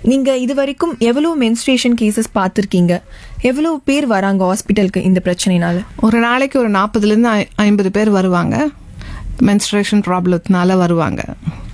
நீங்க இது வரைக்கும் எவ்வளவு மென்ஸ்ட்ரேஷன் கேசஸ் பார்த்துருக்கீங்க எவ்வளவு பேர் வராங்க ஹாஸ்பிட்டலுக்கு இந்த பிரச்சனைனால ஒரு நாளைக்கு ஒரு நாற்பதுலேருந்து ஐம்பது பேர் வருவாங்க மென்ஸ்ட்ரேஷன் ப்ராப்ளத்தினால வருவாங்க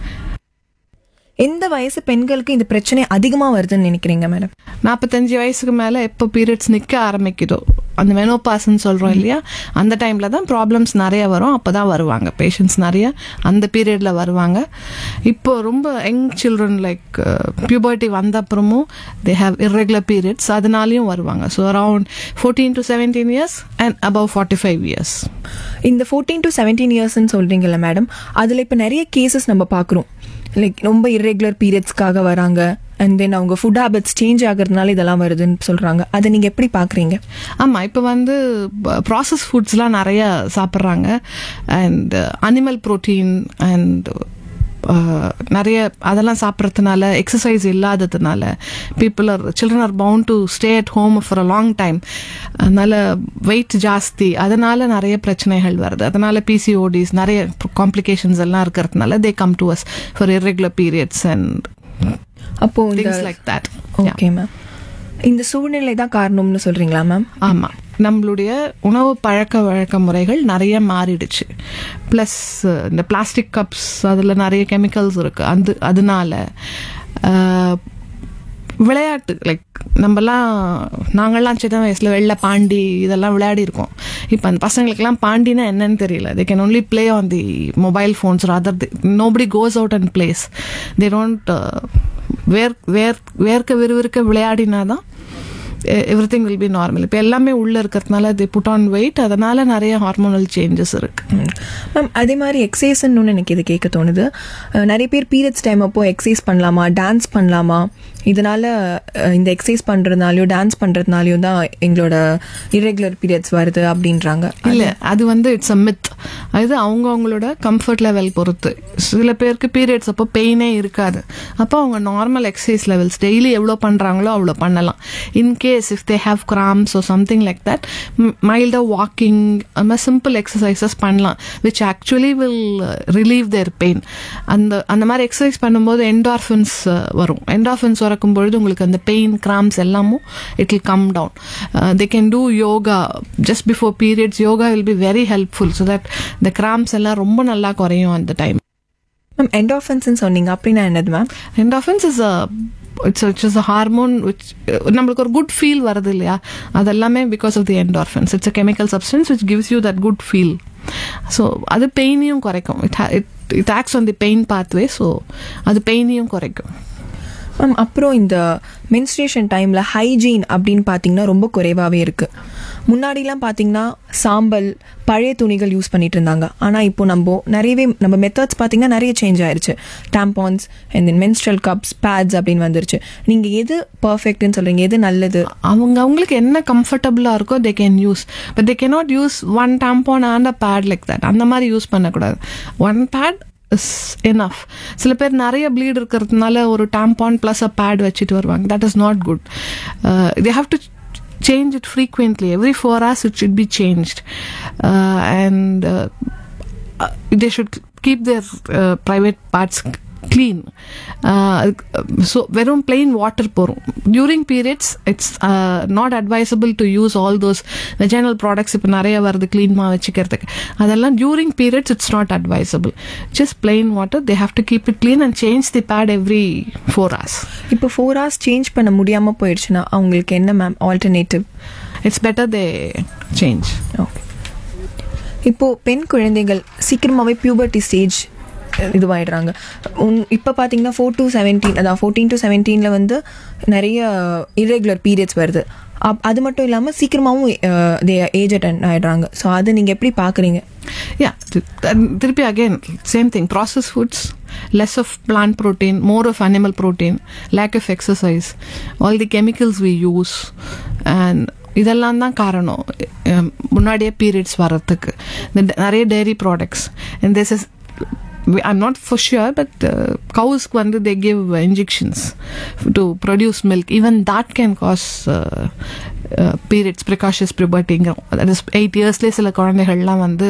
எந்த வயசு பெண்களுக்கு இந்த பிரச்சனை அதிகமா வருதுன்னு நினைக்கிறீங்க மேடம் நாற்பத்தஞ்சு வயசுக்கு மேலே எப்போ பீரியட்ஸ் நிற்க ஆரம்பிக்குதோ அந்த மெனோபாஸ்ன்னு சொல்கிறோம் இல்லையா அந்த டைமில் தான் ப்ராப்ளம்ஸ் நிறைய வரும் அப்போ தான் வருவாங்க பேஷண்ட்ஸ் நிறைய அந்த பீரியடில் வருவாங்க இப்போ ரொம்ப யங் சில்ட்ரன் லைக் பியூபர்ட்டி வந்த அப்புறமும் தே ஹாவ் irregular பீரியட்ஸ் அதனாலையும் வருவாங்க so around fourteen to seventeen years and above forty five years இந்த ஃபோர்டீன் டு செவன்டீன் இயர்ஸ்ன்னு சொல்றீங்கல்ல மேடம் அதுல இப்ப நிறைய கேசஸ் நம்ம பார்க்குறோம் லைக் ரொம்ப irregular பீரியட்ஸ்க்காக வராங்க அண்ட் தென் அவங்க ஃபுட் ஹேபிட்ஸ் சேஞ்ச் ஆகுறதுனால இதெல்லாம் வருதுன்னு சொல்றாங்க அதை நீங்க எப்படி பாக்குறீங்க ஆமாம் இப்போ வந்து ப்ராசஸ் ஃபுட்ஸ்லாம் நிறைய சாப்பிட்றாங்க அண்ட் அனிமல் ப்ரோட்டீன் அண்ட் நிறைய அதெல்லாம் சாப்பிட்றதுனால எக்ஸசைஸ் இல்லாததுனால people are children are bound to stay at home for a long time அதனால வெயிட் ஜாஸ்தி அதனால நிறைய பிரச்சனைகள் வருது அதனால பிசிஓடிஸ் நிறைய காம்ப்ளிகேஷன்ஸ் எல்லாம் இருக்கிறதுனால they come to us for irregular periods and அப்போ இந்த things like that okay ma'am இந்த சூழ்நிலை தான் காரணம்னு சொல்றீங்களா மேம் ஆமாம் நம்மளுடைய உணவு பழக்க வழக்க முறைகள் நிறைய மாறிடுச்சு ப்ளஸ் இந்த பிளாஸ்டிக் கப்ஸ் அதில் நிறைய கெமிக்கல்ஸ் இருக்கு அந்த அதனால அஹ், விளையாட்டு லைக் நம்மலாம் நாங்கள்லாம் சின்ன வயசில் வெள்ளை பாண்டி இதெல்லாம் விளையாடி இருக்கோம் இப்போ அந்த பசங்களுக்கெல்லாம் பாண்டினா என்னன்னு தெரியல they can only play on the mobile phones other nobody goes out and plays they don't வேர் வேர் வேர்க்க விறுவிறுக்க விளையாடினா தான் everything will be normal இப்போ எல்லாமே உள்ள இருக்கிறதுனால தி புட் ஆன் வெயிட் அதனால நிறைய ஹார்மோனல் சேஞ்சஸ் இருக்கு மேம் அதே மாதிரி எக்ஸசைஸ்ன்னு எனக்கு இது கேட்க தோணுது அஹ் நிறைய பேர் பீரியட்ஸ் டைம் அப்போ எக்ஸசைஸ் பண்ணலாமா டான்ஸ் பண்ணலாமா இதனால அஹ் இந்த எக்ஸசைஸ் பண்றதுனாலயும் டான்ஸ் பண்றதுனாலயும் தான் எங்களோட irregular பீரியட்ஸ் வருது அப்படின்றாங்க இல்ல அது வந்து இட்ஸ் அ மித் அது அவங்க அவங்களோட கம்ஃபர்ட் லெவல் பொறுத்து சில பேருக்கு பீரியட்ஸ் அப்போ பெயினே இருக்காது அப்போ அவங்க நார்மல் எக்ஸசைஸ் லெவல்ஸ் டெய்லி எவ்வளோ பண்றாங்களோ அவ்வளோ பண்ணலாம் in case if they have cramps oh something like that மைல்டாக வாக்கிங் அந்த மாதிரி சிம்பிள் எக்ஸசைசஸ் பண்ணலாம் which actually will relieve their pain அந்த அந்த மாதிரி எக்ஸசைஸ் பண்ணும்போது என்டார்ஃபின்ஸ் வரும் என்டார்ஃபின்ஸ் வரக்கும் பொழுது உங்களுக்கு அந்த பெயின் கிராம்ஸ் எல்லாமும் it will come down they can do yoga just before periods yoga will be very helpful so that இந்த கிராம்ஸ் எல்லாம் ரொம்ப நல்லா குறையும் அந்த டைம் மேம் என்டாஃபன்ஸ்ன்னு சொன்னீங்க அப்படின்னா என்னது ma'am endorphins is a it's it's a hormone which நம்மளுக்கு ஒரு குட் ஃபீல் வருது இல்லையா அதெல்லாமே because of the endorphins it's a chemical substance which gives you that good feel so அது பெயினையும் குறைக்கும் it it it acts on the pain pathway so அது பெயினையும் குறைக்கும் மேம் அப்புறம் இந்த மென்ஸ்ட்ரேஷன் டைம்ல ஹைஜீன் அப்படின்னு பார்த்தீங்கன்னா ரொம்ப குறைவாகவே இருக்கு முன்னாடிலாம் பார்த்தீங்கன்னா சாம்பல் பழைய துணிகள் யூஸ் பண்ணிட்டு இருந்தாங்க ஆனால் இப்போ நம்ம நிறையவே நம்ம மெத்தட்ஸ் பார்த்தீங்கன்னா நிறைய சேஞ்ச் ஆயிருச்சு tampons and then menstrual cups pads அப்படின்னு வந்துருச்சு நீங்கள் எது பர்ஃபெக்ட்னு சொல்றீங்க எது நல்லது அவங்க அவங்களுக்கு என்ன கம்ஃபர்டபுளாக இருக்கோ they can use but they cannot use one tampon and a pad like that அந்த மாதிரி யூஸ் பண்ணக்கூடாது ஒன் பேட் இஸ் எனஃப் சில பேர் நிறைய ப்ளீட் இருக்கிறதுனால ஒரு டாம்பான் ப்ளஸ் அ பேட் வச்சுட்டு வருவாங்க that is not good they have to change it frequently every four hours it should be changed uh, and uh, uh, they should keep their uh, private parts clean uh, so வெறும் plain water போகும் during periods it's uh, not advisable to use all those vaginal products இப்போ நிறைய வருது க்ளீன்மாக வச்சுக்கிறதுக்கு அதெல்லாம் during periods it's not advisable just plain water they have to keep it clean and change the pad every four hours இப்போ four hours change பண்ண முடியாமல் போயிடுச்சுன்னா அவங்களுக்கு என்ன ma'am alternative it's better they change okay இப்போ பெண் குழந்தைகள் சீக்கிரமாகவே பியூபர்ட்டி ஸ்டேஜ் இதுவாயிடுறாங்க உன் இப்போ பார்த்தீங்கன்னா ஃபோர் டு செவன்டீன் அதான் ஃபோர்டீன் டு செவன்டீனில் வந்து நிறைய irregular பீரியட்ஸ் வருது அப் அது மட்டும் இல்லாமல் சீக்கிரமாகவும் ஏஜ் அட்டன் ஆயிடுறாங்க ஸோ அதை நீங்கள் எப்படி பார்க்குறீங்க Yeah, th- th- திருப்பி again, same thing. Processed foods, less of plant protein, more of animal protein, lack of exercise, all the chemicals we use, and இதெல்லாம் தான் காரணம் அஹ் முன்னாடியே பீரியட்ஸ் வர்றதுக்கு இந்த நிறைய dairy products and this is I'm not for sure but கவுஸ்க்கு வந்து they give injections to produce milk even that can cause periods precocious ப்ரிபர்ட்டிங்கிறோம் தட் இஸ் எயிட் இயர்ஸ்லேயே சில குழந்தைகள்லாம் வந்து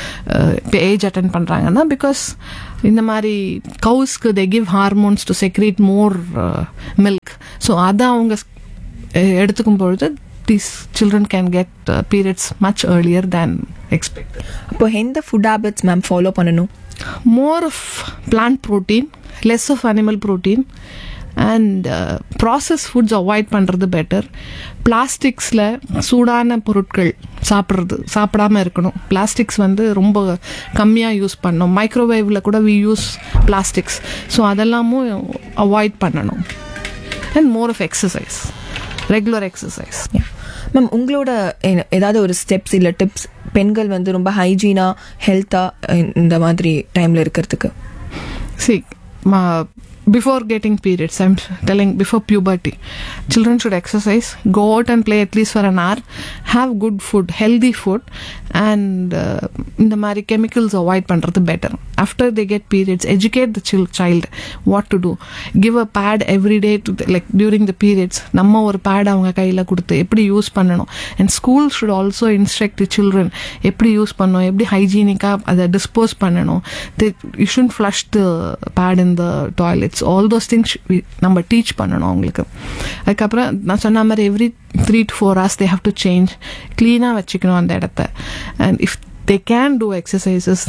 ஏஜ் அட்டன் பண்ணுறாங்கன்னா பிகாஸ் இந்த மாதிரி கவுஸ்க்கு they give hormones to secrete more milk so அதை அவங்க அஹ், எடுத்துக்கும் பொழுது these children can get periods much earlier than expect அப்போ எந்த ஃபுட் ஹேபிட்ஸ் மேம் ஃபாலோ பண்ணணும் more of plant protein less of animal protein and process foods avoid பண்ணுறது better பிளாஸ்டிக்ஸில் சூடான பொருட்கள் சாப்பிட்றது சாப்பிடாம இருக்கணும் பிளாஸ்டிக்ஸ் வந்து ரொம்ப கம்மியாக யூஸ் பண்ணணும் மைக்ரோவேவில் கூட வி யூஸ் பிளாஸ்டிக்ஸ் ஸோ அதெல்லாமும் அவாய்ட் பண்ணணும் and more of exercise regular exercise ma'am உங்களோட எ- ஏதாவது ஒரு ஸ்டெப்ஸ் இல்லை டிப்ஸ் பெண்கள் வந்து ரொம்ப ஹைஜீனாக ஹெல்த்தாக இந்த மாதிரி டைமில் இருக்கிறதுக்கு See, ma, before getting periods, I'm telling before puberty, children should exercise, go out and play at least for an hour, have good food, healthy food, and uh, இந்த மாதிரி chemicals avoid பண்ணுறது better. After they get periods, educate the chil- child what to do. Give a pad every day to the, like during the periods. நம்ம ஒரு bad அவங்க கையில் கொடுத்து எப்படி use பண்ணணும் and school should also instruct children எப்படி use பண்ணணும் எப்படி ஹைஜீனிக்காக அதை டிஸ்போஸ் பண்ணணும் you should flush the pad in the toilets all those things நம்ம டீச் பண்ணணும் அவங்களுக்கு அதுக்கப்புறம் நான் சொன்ன மாதிரி every three to four hours they have to change க்ளீனாக வச்சுக்கணும் அந்த இடத்த and if they can do exercises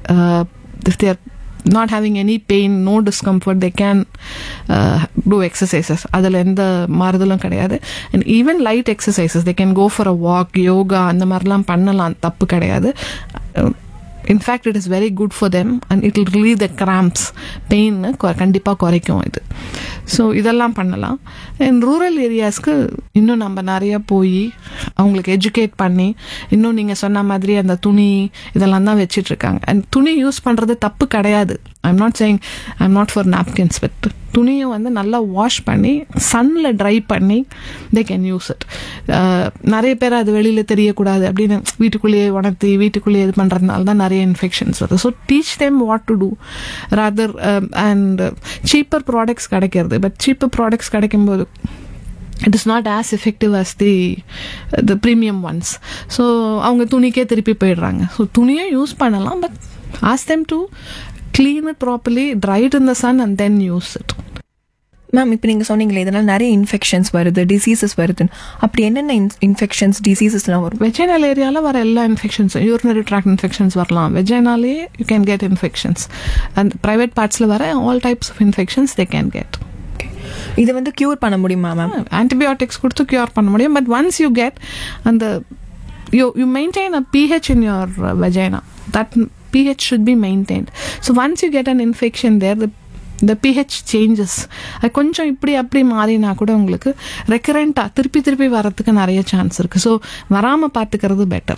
if there not having any pain no discomfort they can uh, do exercises அதில் எந்த மாறுதலும் கிடையாது and even light exercises they can go for a walk yoga அந்த மாதிரிலாம் பண்ணலாம் தப்பு கிடையாது in fact it is very good for them and it will relieve the cramps pain கண்டிப்பாக குறைக்கும் இது ஸோ இதெல்லாம் பண்ணலாம் அண்ட் ரூரல் ஏரியாஸ்க்கு இன்னும் நம்ம நிறைய போய் அவங்களுக்கு எஜுகேட் பண்ணி இன்னும் நீங்கள் சொன்ன மாதிரி அந்த துணி இதெல்லாம் தான் வச்சிட்டு இருக்காங்க அண்ட் துணி யூஸ் பண்ணுறது தப்பு கிடையாது I'm not saying I'm not for napkins but துணியை வந்து நல்லா வாஷ் பண்ணி சன்னில் ட்ரை பண்ணி தே கேன் யூஸ் இட் நிறைய பேர் அது வெளியில் தெரியக்கூடாது அப்படின்னு வீட்டுக்குள்ளேயே உணர்த்தி வீட்டுக்குள்ளேயே இது பண்ணுறதுனால தான் நிறைய இன்ஃபெக்ஷன்ஸ் வருது so teach them what to do rather and cheaper products கிடைக்கிறது பட் சீப்பர் ப்ராடக்ட்ஸ் கிடைக்கும்போது it is not as effective as the the premium ones so அவங்க துணிக்கே திருப்பி போயிடுறாங்க ஸோ துணியை யூஸ் பண்ணலாம் but ask them to clean it properly, dry it in the sun, and then use it. Ma'am இப்போ நீங்கள் சொன்னீங்களே இதனால் நிறைய இன்ஃபெக்ஷன்ஸ் வருது டிசீசஸ் வருதுன்னு அப்படி என்னென்ன இன்ஃபெக்ஷன்ஸ் டிசீசஸ்லாம் வரும் வெஜைனல் ஏரியாவில் வர எல்லா இன்ஃபெக்ஷன்ஸ் யூரினரி ட்ராக் இன்ஃபெக்ஷன்ஸ் வரலாம் வெஜைனாலே you can get infections and private பார்ட்ஸில் வர all types of infections they can get இதை வந்து க்யூர் பண்ண முடியுமா மேம் ஆன்டிபயோட்டிக்ஸ் கொடுத்து க்யூர் பண்ண முடியும் பட் ஒன்ஸ் யூ கெட் அந்த you you maintain a pH in your vagina that pH should be maintained. So once you get an infection there, the the pH changes அது கொஞ்சம் இப்படி அப்படி மாறினா கூட உங்களுக்கு ரெக்கரண்ட்டாக திருப்பி திருப்பி வரத்துக்கு நிறைய சான்ஸ் இருக்குது ஸோ வராமல் பார்த்துக்கிறது பெட்டர்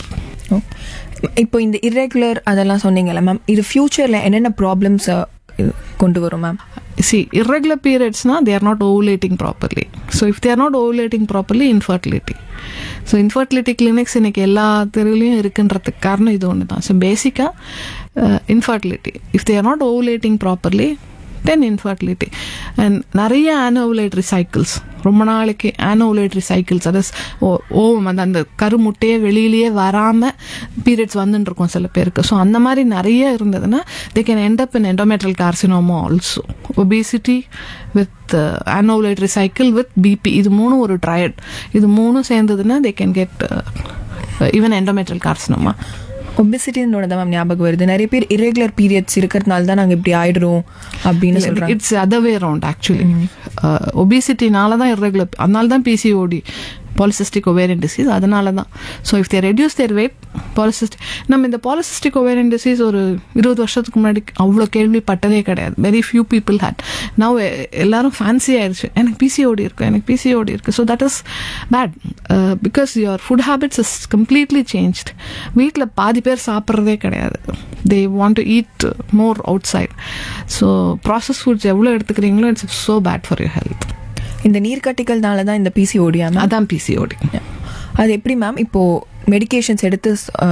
இப்போ இந்த இர்ரெகுலர் அதெல்லாம் சொன்னீங்கல்ல மேம் இது ஃபியூச்சரில் என்னென்ன ப்ராப்ளம்ஸ் கொண்டு வரும் ma'am see irregular periods na they are not ovulating properly so if they are not ovulating properly infertility so infertility clinics இன்னைக்கு எல்லா தெருவுலையும் இருக்குன்றதுக்கு காரணம் இது ஒன்று தான் ஸோ பேசிக்காக infertility if they're not ovulating properly then infertility and நிறைய anovulatory cycles ரொம்ப நாளைக்கு ஆனோவுலேட்டரி சைக்கிள்ஸ் அதாவது ஓ ஓவம் அந்த அந்த கருமுட்டையே வெளியிலேயே வராமல் பீரியட்ஸ் வந்துட்டு இருக்கும் சில பேருக்கு ஸோ அந்த மாதிரி நிறைய இருந்ததுன்னா they can end up in endometrial carcinoma also obesity with anovulatory cycle with BP இது மூணும் ஒரு ட்ரையட் இது மூணும் சேர்ந்ததுன்னா they can get even endometrial carcinoma ஒபிசிட்டினோட தான் மேம் ஞாபகம் வருது நிறைய பேர் இரெகுலர் பீரியட்ஸ் இருக்கிறதுனால தான் நாங்கள் இப்படி ஆயிடுறோம் அப்படின்னு சொல்றாங்க it's other way round actually ஒபிசிட்டினால தான் இர்ரெகுலர் அதனால தான் பிசிஓடி பாலிசிஸ்டிக் ஒவேரியன் டிசீஸ் அதனால தான் so if they reduce their weight polycystic நம்ம இந்த பாலிசிஸ்டிக் ஒவேரியன் டிசீஸ் ஒரு இருபது வருஷத்துக்கு முன்னாடி அவ்வளோ கேள்விப்பட்டதே கிடையாது very few people had now எல்லாரும் ஃபேன்சி ஆயிடுச்சு எனக்கு பிசிஓடி இருக்கு எனக்கு பிசிஓடி இருக்கு so that is bad because your food habits is completely changed வீட்டில் பாதி பேர் சாப்பிட்றதே கிடையாது they want to eat more outside so process foods எவ்வளோ எடுத்துக்கிறீங்களோ it's so bad for your health இந்த நீர்க்கட்டிகள்னால தான் இந்த பிசிஓடியா மேம் அதான் பிசிஓடி அது எப்படி மேம் இப்போ மெடிகேஷன்ஸ் எடுத்து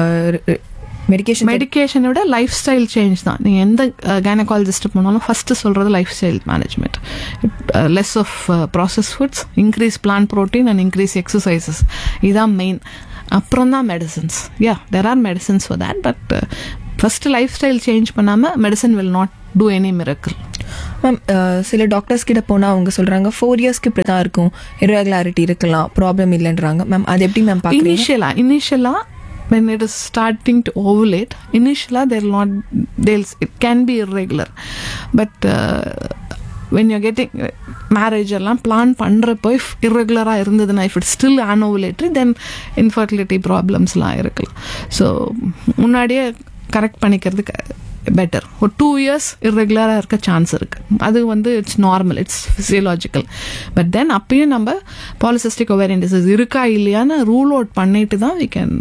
மெடிகேஷன் மெடிக்கேஷனோட லைஃப் ஸ்டைல் சேஞ்ச் தான் நீங்கள் எந்த கைனகாலஜிஸ்ட் போனாலும் ஃபஸ்ட்டு சொல்கிறது lifestyle management less of process foods increase plan protein and increase exercises இதுதான் மெயின் அப்புறம் தான் medicines yeah there are medicines for that but first lifestyle change பண்ணாமல் medicine will not do any miracle ma'am சில doctors கிட்ட போனால் அவங்க சொல்கிறாங்க four இயர்ஸ்க்கு இப்படி தான் இருக்கும் irregularity இருக்கலாம் ப்ராப்ளம் இல்லைன்றாங்க மேம் அது எப்படி மேம் பார்க்குறீங்க initially initially when it is starting to ovulate initially they'll not they'll it can be irregular but uh, when you're getting marriage எல்லாம் பிளான் பண்ணுறப்போ இஃப் இர்ரெகுலராக இருந்ததுன்னா if it still anovulatory then infertility ப்ராப்ளம்ஸ்லாம் இருக்கலாம் so முன்னாடியே correct பண்ணிக்கிறதுக்கு better ஒரு two years இர்ரெகுலராக இருக்க சான்ஸ் இருக்குது அது வந்து it's normal it's physiological but then அப்பயும் நம்ம பாலிசிஸ்டிக் ஒவேரியன் டிசீஸ் இருக்கா இல்லையான்னு ரூல் அவுட் பண்ணிட்டு தான் வி கேன்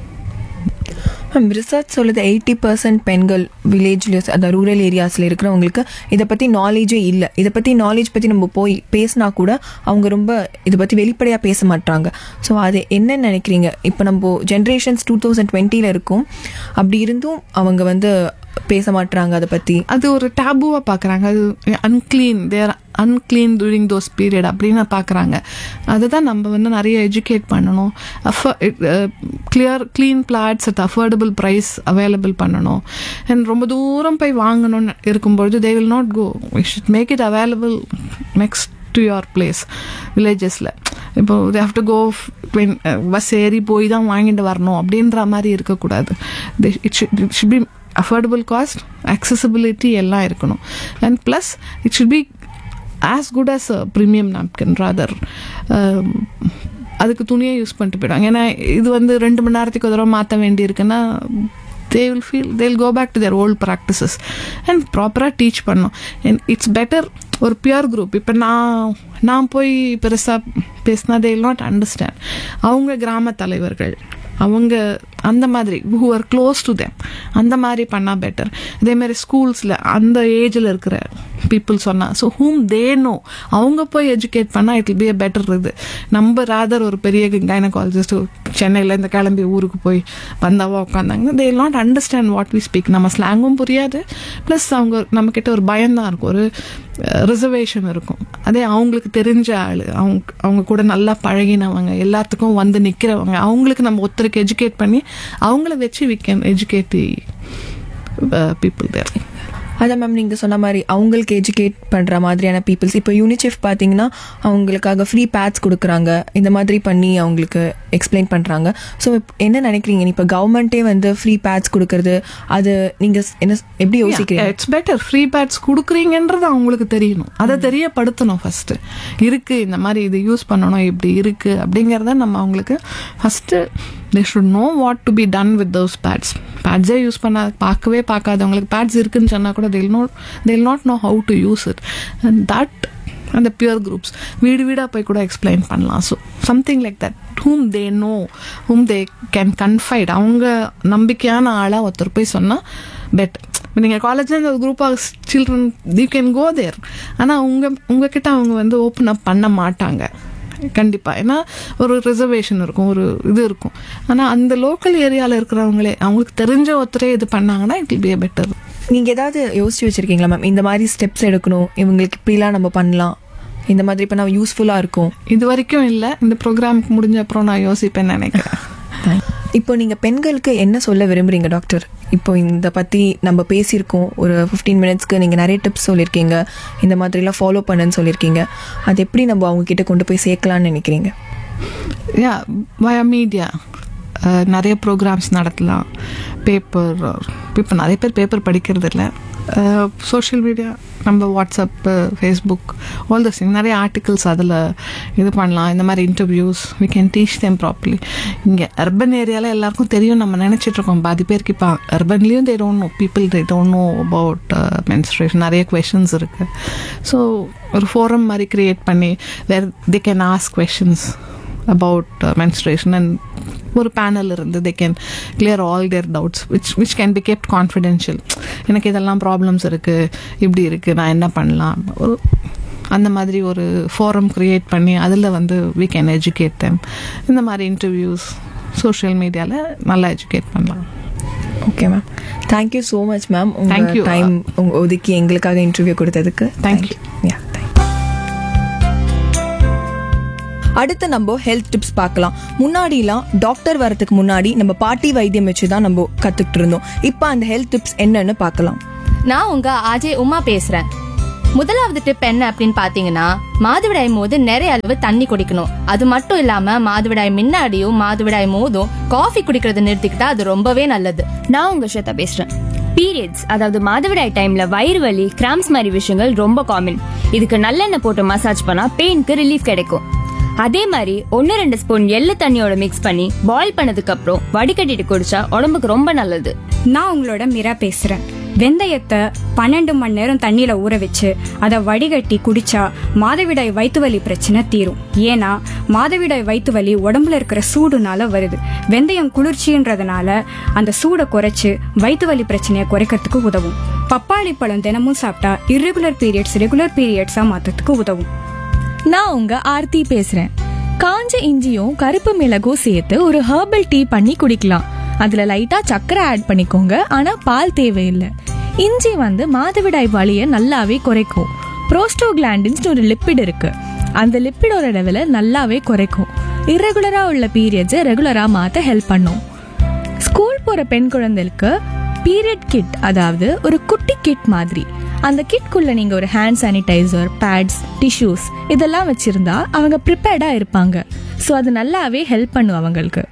மேம் ரிசர்ச் சொல்லுது எயிட்டி பர்சன்ட் பெண்கள் வில்லேஜ்ல அந்த ரூரல் ஏரியாஸில் இருக்கிறவங்களுக்கு இதை பற்றி நாலேஜே இல்லை இதை பற்றி நாலேஜ் பற்றி நம்ம போய் பேசினா கூட அவங்க ரொம்ப இதை பற்றி வெளிப்படையாக பேச மாட்டாங்க ஸோ அது என்னன்னு நினைக்கிறீங்க இப்போ நம்ம ஜென்ரேஷன்ஸ் டூ தௌசண்ட் டுவெண்ட்டியில் இருக்கும் அப்படி இருந்தும் அவங்க வந்து பேச மாட்றாங்க அதை பற்றி அது ஒரு டேபுவாக பார்க்குறாங்க அது unclean there unclean during those period அப்படின்னு பார்க்குறாங்க அதுதான் நம்ம வந்து நிறைய எஜுகேட் பண்ணணும் clear clean pads at affordable price available பண்ணணும் அண்ட் ரொம்ப தூரம் போய் வாங்கணும்னு இருக்கும்பொழுது they will not go we should make it available next to your place வில்லேஜஸில் இப்போ they have to go bus ஏறி போய் தான் வாங்கிட்டு வரணும் அப்படின்ற மாதிரி இருக்கக்கூடாது it should it should be affordable cost accessibility எல்லாம் இருக்கணும் and plus it should be as good as premium napkin rather அதுக்கு துணியை யூஸ் பண்ணிட்டு போயிடுவாங்க ஏன்னா இது வந்து ரெண்டு மணி நேரத்துக்கு ஒரு தடவை மாற்ற வேண்டியிருக்குன்னா they will feel they will go back to their old practices and ப்ராப்பராக டீச் பண்ணணும் அண்ட் இட்ஸ் பெட்டர் ஒரு பியூர் குரூப் இப்போ நான் நான் போய் பெருசாக பேசினா தே வில் நாட் அண்டர்ஸ்டாண்ட் அவங்க கிராம தலைவர்கள் அவங்க அந்த மாதிரி who are close to them அந்த மாதிரி பண்ணால் பெட்டர் இதேமாதிரி ஸ்கூல்ஸில் அந்த ஏஜில் இருக்கிற பீப்புள் சொன்னால் ஸோ ஹூம் தே நோ அவங்க போய் எஜுகேட் பண்ணால் இட் பி அ பெட்டர் இது நம்ம ராதர் ஒரு பெரிய கைனகாலஜிஸ்ட் சென்னையில் இந்த கிளம்பி ஊருக்கு போய் வந்தாவா உட்காந்தாங்கன்னா they not understand what we speak நம்ம ஸ்லாங்கும் புரியாது ப்ளஸ் அவங்க நம்மக்கிட்ட ஒரு பயம்தான் இருக்கும் ஒரு ரிசர்வேஷன் இருக்கும் அதே அவங்களுக்கு தெரிஞ்ச ஆள் அவங்க அவங்க கூட நல்லா பழகினவங்க எல்லாத்துக்கும் வந்து நிற்கிறவங்க அவங்களுக்கு நம்ம ஒருத்தருக்கு எஜுகேட் பண்ணி அவங்கள வச்சு we can educate the people there அதான் மேம் நீங்கள் சொன்ன மாதிரி அவங்களுக்கு எஜுகேட் பண்ணுற மாதிரியான பீப்புள்ஸ் இப்போ யூனிசெஃப் பார்த்தீங்கன்னா அவங்களுக்காக ஃப்ரீ பேட்ஸ் கொடுக்குறாங்க இந்த மாதிரி பண்ணி அவங்களுக்கு எக்ஸ்பிளைன் பண்ணுறாங்க ஸோ என்ன நினைக்கிறீங்க இப்போ கவர்மெண்ட்டே வந்து ஃப்ரீ பேட்ஸ் கொடுக்கறது அது நீங்கள் என்ன எப்படி யோசிக்கிறீங்க இட்ஸ் பெட்டர் ஃப்ரீ பேட்ஸ் கொடுக்குறீங்கன்றது அவங்களுக்கு தெரியணும் அதை தெரியப்படுத்தணும் ஃபர்ஸ்ட் இருக்கு இந்த மாதிரி இது யூஸ் பண்ணணும் இப்படி இருக்கு அப்படிங்கிறத நம்ம அவங்களுக்கு first they should know what to be done with those pads பேட்ஸே யூஸ் பண்ண பார்க்கவே பார்க்காதவங்களுக்கு பேட்ஸ் இருக்குன்னு சொன்னால் கூட they'll not they'll not know how to use it and that அந்த பியூர் குரூப்ஸ் வீடு வீடாக போய் கூட எக்ஸ்பிளைன் பண்ணலாம் so something like that whom they know whom they can confide அவங்க நம்பிக்கையான ஆளாக ஒருத்தர் போய் சொன்னால் பெட் இப்போ நீங்கள் காலேஜில் இந்த group of children you can go there ஆனால் உங்கள் உங்ககிட்ட அவங்க வந்து ஓப்பன் அப் பண்ண மாட்டாங்க கண்டிப்பாக ஏன்னா ஒரு ரிசர்வேஷன் இருக்கும் ஒரு இது இருக்கும் ஆனால் அந்த லோக்கல் ஏரியாவில் இருக்கிறவங்களே அவங்களுக்கு தெரிஞ்ச ஒருத்தரே இது பண்ணாங்கன்னா இட் வில் பி பெட்டர் நீங்கள் ஏதாவது யோசிச்சு வச்சிருக்கீங்களா மேம் இந்த மாதிரி ஸ்டெப்ஸ் எடுக்கணும் இவங்களுக்கு இப்படிலாம் நம்ம பண்ணலாம் இந்த மாதிரி இப்போ நான் யூஸ்ஃபுல்லாக இருக்கும் இது வரைக்கும் இல்லை இந்த ப்ரோக்ராம் முடிஞ்ச அப்புறம் நான் யோசிப்பேன்னு நினைக்கிறேன் இப்போ நீங்கள் பெண்களுக்கு என்ன சொல்ல விரும்புறீங்க டாக்டர் இப்போ இந்த பற்றி நம்ம பேசியிருக்கோம் ஒரு ஃபிஃப்டீன் மினிட்ஸ்க்கு நீங்கள் நிறைய டிப்ஸ் சொல்லியிருக்கீங்க இந்த மாதிரிலாம் ஃபாலோ பண்ணுன்னு சொல்லியிருக்கீங்க அது எப்படி நம்ம அவங்க கிட்ட கொண்டு போய் சேர்க்கலாம்னு நினைக்கிறீங்க யா வயா மீடியா நிறைய ப்ரோக்ராம்ஸ் நடத்தலாம் பேப்பர் இப்போ நிறைய பேர் பேப்பர் படிக்கிறது இல்லை சோஷியல் மீடியா நம்ம வாட்ஸ்அப்பு ஃபேஸ்புக் ஆல் தஸ் நிறைய ஆர்டிகல்ஸ் அதில் இது பண்ணலாம் இந்த மாதிரி interviews we can teach them properly இங்கே அர்பன் ஏரியாவில் எல்லாருக்கும் தெரியும் நம்ம நினச்சிட்ருக்கோம் பாதி பேருக்கு இப்போ அர்பன்லேயும் they don't know people they don't know about menstruation நிறைய கொஷின்ஸ் இருக்குது ஸோ ஒரு ஃபோரம் மாதிரி க்ரியேட் பண்ணி where they can ask questions about menstruation and ஒரு பேனல் இருந்து they can clear all their doubts which which can be kept confidential எனக்கு இதெல்லாம் problems இருக்குது இப்படி இருக்குது நான் என்ன பண்ணலாம் ஒரு அந்த மாதிரி ஒரு ஃபோரம் க்ரியேட் பண்ணி அதில் வந்து வி கேன் எஜுகேட் தெம் இந்த மாதிரி இன்டர்வியூஸ் சோஷியல் மீடியாவில் நல்லா எஜுகேட் பண்ணலாம் okay ma'am thank you so much ma'am Thank உங்கள் you. டைம் ஒதுக்கி எங்களுக்காக இன்டர்வியூ கொடுத்ததுக்கு Thank you. யா அடுத்து நம்ம ஹெல்த் டிப்ஸ் பார்க்கலாம் முன்னாடிலாம் டாக்டர் வரதுக்கு முன்னாடி நம்ம பாட்டி வைத்தியம் வச்சு தான் நம்ம கத்துக்கிட்டு இருந்தோம் இப்போ அந்த ஹெல்த் டிப்ஸ் என்னன்னு பார்க்கலாம் நான் உங்க ஆஜே உமா பேசுறேன் முதலாவது டிப் என்ன அப்படின்னு பாத்தீங்கன்னா மாதவிடாய் போது நிறைய அளவு தண்ணி குடிக்கணும் அது மட்டும் இல்லாம மாதவிடாய் முன்னாடியும் மாதவிடாய் போதும் காஃபி குடிக்கிறத நிறுத்திக்கிட்டா அது ரொம்பவே நல்லது நான் உங்க ஸ்வேதா பேசுறேன் பீரியட்ஸ் அதாவது மாதவிடாய் டைம்ல வயிறு வலி கிராம்ஸ் மாதிரி விஷயங்கள் ரொம்ப காமன் இதுக்கு நல்லெண்ணெய் போட்டு மசாஜ் பண்ணா பெயினுக்கு ரிலீஃப் கிடைக்கும் அதே மாதிரி ஒன்னு ரெண்டு ஸ்பூன் எள்ளு தண்ணியோட மிக்ஸ் பண்ணி பாயில் பண்ணதுக்கு அப்புறம் வடிகட்டிட்டு குடிச்சா உடம்புக்கு ரொம்ப நல்லது நான் உங்களோட மீரா பேசுறேன் வெந்தயத்தை பன்னெண்டு மணி நேரம் தண்ணியில ஊற வச்சு அதை வடிகட்டி குடிச்சா மாதவிடாய் வயிற்று வலி பிரச்சனை தீரும் ஏன்னா மாதவிடாய் வயிற்று வலி உடம்புல இருக்கிற சூடுனால வருது வெந்தயம் குளிர்ச்சின்றதுனால அந்த சூடை குறைச்சு வயிற்று வலி பிரச்சனையை குறைக்கிறதுக்கு உதவும் பப்பாளி பழம் தினமும் சாப்பிட்டா irregular பீரியட்ஸ் ரெகுலர் பீரியட்ஸா மாத்துறதுக்கு உதவும் நான் உங்க ஆர்த்தி பேசுறேன் காஞ்ச இஞ்சியும் கருப்பு மிளகும் சேர்த்து ஒரு ஹெர்பல் டீ பண்ணி குடிக்கலாம் அதுல லைட்டா சர்க்கரை ஆட் பண்ணிக்கோங்க ஆனா பால் தேவையில்லை இஞ்சி வந்து மாதவிடாய் வலியை நல்லாவே குறைக்கும் ப்ரோஸ்டோகிளாண்டின்ஸ் ஒரு லிப்பிட் இருக்கு அந்த லிப்பிடோட லெவலை நல்லாவே குறைக்கும் irregular-ஆ உள்ள பீரியட்ஸை ரெகுலரா மாத்த ஹெல்ப் பண்ணும் ஸ்கூல் போற பெண் குழந்தைகளுக்கு பீரியட் கிட் அதாவது ஒரு குட்டி கிட் மாதிரி அந்த கிட்குள்ள நீங்க ஒரு ஹேண்ட் சானிடைசர் பேட்ஸ் டிஷ்யூஸ் இதெல்லாம் வச்சிருந்தா அவங்க ப்ரிப்பேர்டா இருப்பாங்க ஸோ அது நல்லாவே ஹெல்ப் பண்ணும் அவங்களுக்கு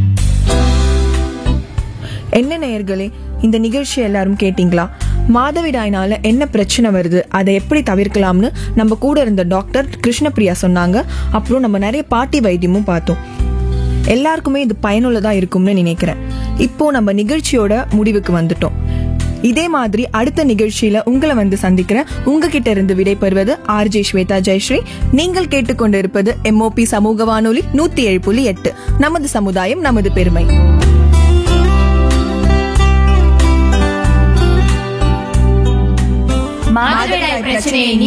என்ன நேயர்களே இந்த நிகழ்ச்சி எல்லாரும் கேட்டிங்களா மாதவிடாயினால என்ன பிரச்சனை வருது அதை எப்படி தவிர்க்கலாம்னு நம்ம கூட இருந்த டாக்டர் கிருஷ்ணபிரியா சொன்னாங்க அப்புறம் நம்ம நிறைய பாட்டி வைத்தியமும் பார்த்தோம் எல்லாருக்குமே இது பயனுள்ளதா இருக்கும்னு நினைக்கிறேன் இப்போ நம்ம நிகழ்ச்சியோட முடிவுக்கு வந்துட்டோம் இதே மாதிரி அடுத்த நிகழ்ச்சியில உங்களை வந்து சந்திக்கிறேன் உங்ககிட்ட இருந்து விடைபெறுவது ஆர்ஜே ஸ்வேதா ஜெயஸ்ரீ நீங்கள் கேட்டுக்கொண்டிருப்பது எம்ஓபி சமூக வானொலி நூத்தி ஏழு புள்ளி எட்டு நமது சமுதாயம் நமது பெருமை மாதவிடாய் பிரச்சனையை